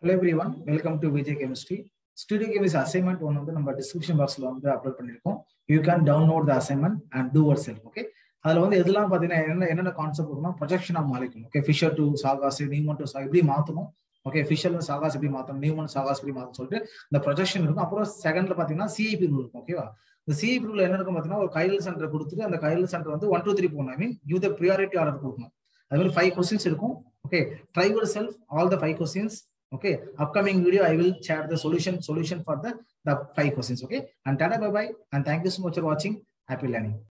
hello everyone welcome to Vijay chemistry studio chemistry assignment ஒன்று வந்து நம்ம டிஸ்கிரிப்ஷன் பாக்ஸ்ல வந்து அப்லோட் பண்ணிருக்கோம் you can download the assignment and do our self okay அதுல வந்து எதெல்லாம் பாத்தீங்கன்னா என்ன என்னென்ன கான்செப்ட் இருக்குன்னா ப்ரொஜெக்ஷன் ஆஃப் மாலிக்கும் okay Fischer to sawhorse Newman to எப்படி மாத்தணும் ஓகே ஃபிஷர் சாகாஸ் எப்படி மாத்தணும் நியூமன் சாகாஸ் எப்படி மாத்தணும் சொல்லிட்டு இந்த ப்ரொஜெக்ஷன் இருக்கும் அப்புறம் செகண்ட்ல பாத்தீங்கன்னா சிஐபி ரூல் இருக்கும் ஓகேவா இந்த சிஐபி ரூல் என்ன இருக்கும் பாத்தீங்கன்னா ஒரு கைரல் சென்டர் கொடுத்துட்டு அந்த கைரல் சென்டர் வந்து ஒன் டூ த்ரீ போகணும் I mean you the priority order கொடுக்கணும் அது மாதிரி ஃபைவ் கொஸ்டின்ஸ் இருக்கும் okay try your self all the five questions okay upcoming video i will share the solution solution for the the five questions okay and tata bye bye and thank you so much for watching happy learning